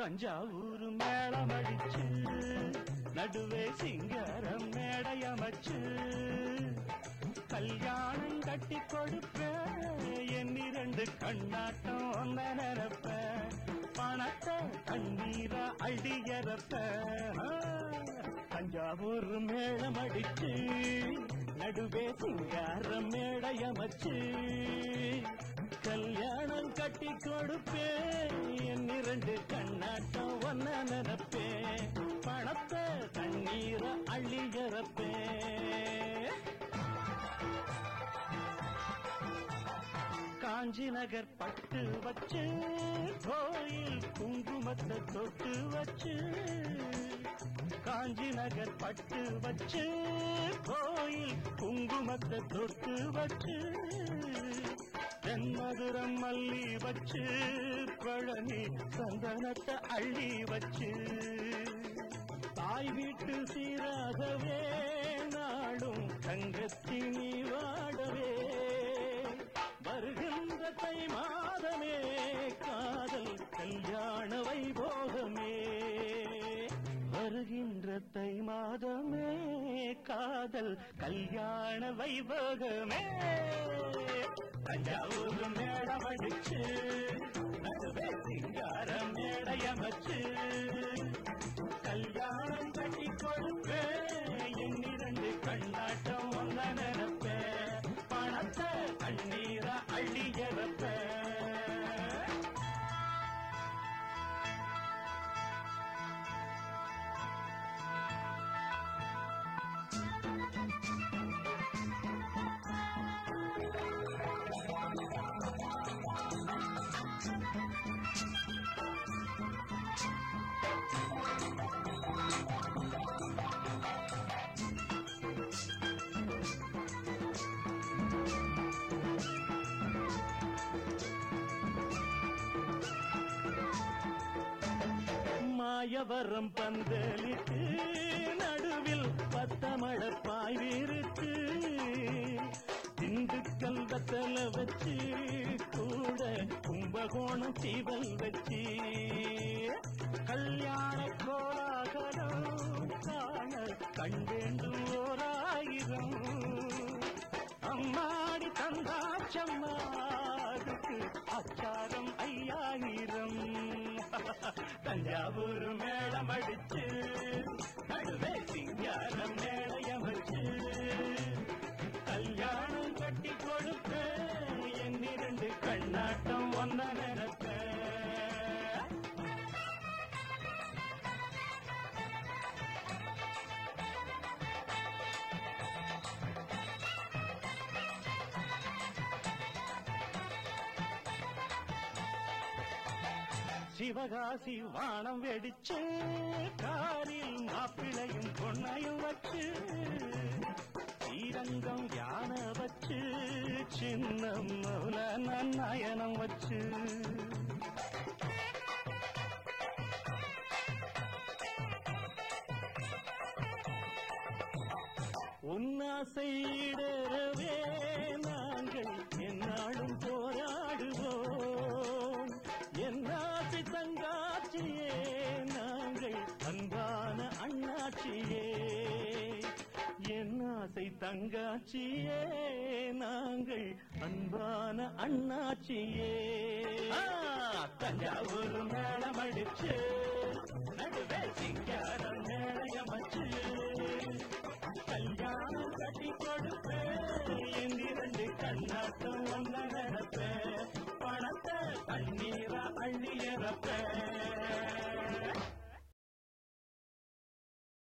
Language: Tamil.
தஞ்சாவூர் மேளம் அடிச்சு நடுவே சிங்காரம் மேடையமைச்சு கல்யாணம் கட்டி கொடுப்ப என் இரண்டு கண்ணாட்டம் ஒன்ன நிரப்ப பணத்தை தண்ணீரா அடியறப்ப தஞ்சாவூர் மேளம் அடிச்சு நடுவே சிங்காரம் மேடையமைச்சு கல்யாணம் கட்டி கொடுப்பேன் என் இரண்டு கண்ணாட்டம் ஒன்ன நினைப்பேன் பணத்தை தண்ணீர அள்ளியறப்பேன் காஞ்சி நகர் பட்டு வச்சு கோயில் குங்குமத்தை தொட்டு வச்சு காஞ்சி நகர் பட்டு வச்சு கோயில் குங்குமத்தை தொட்டு வச்சு தென்மதுரம் மல்லி வச்சு பழனி சந்தனத்தை அள்ளி வச்சு தாய் வீட்டு சீராகவே நாளும் தங்கத்தினி வாடவே வருகின்ற தை மாதமே காதல் கல்யாண வைபோகமே வருகின்ற தை மாதமே காதல் கல்யாண வைபோகமே தஞ்சாவூர் மேடம் அடிச்சு நடுவே சிங்காரம் மேடையமைச்சு கல்யாணம் கட்டி கொடுப்பேன் என் இரண்டு கண்ணாட்டம் ஒன்ன நினைப்பேன் பணத்தை கண்ணீர அள்ளியறப்பேன் மாயவரம் பந்தலிட்டு நடுவில் பத்தமழ பாய்விருக்கு திண்டுக்கல் வத்தல வச்சு கூட கும்பகோணம் சீவல் வச்சு கல்யாண கோலாகலம் காண கண் வேண்டும் ஓராயிரம் அம்மாடி தந்தாச்சம்மாதுக்கு அச்சாரம் ஐயாயிரம் தஞ்சாவூர் மேளம் அடிச்சு நடுவே சிங்காரம் மேளையமைச்சு கல்யாணம் கட்டி கொடுப்ப என் இரண்டு கண்ணாட்டம் ஒன்ன நினைப்ப சிவகாசி வானம் வெடிச்சு காரில் மாப்பிளையும் பொண்ணையும் வச்சு ஸ்ரீரங்கம் யானை வச்சு சின்ன மௌல நயனம் வச்சு உன்னாசையிடவே நாங்கள் என்னாலும் போராடுவோம் என்னாசி தங்காட்சியே நாங்கள் அன்பான அண்ணாச்சியே என்னாசை தங்காட்சியே நாங்கள் அன்பான அண்ணாச்சியே ஆ, தஞ்சாவூர் மேளம் அடிச்சு நடுவே சிங்காரம் மேளையமச்சு கல்யாணம் கட்டி கொடுப்பேன் என் இரண்டு கண்ணாட்டம் ஒன்ன நினைப்பேன் பணத்தை தண்ணீரா அள்ளியறப்பேன்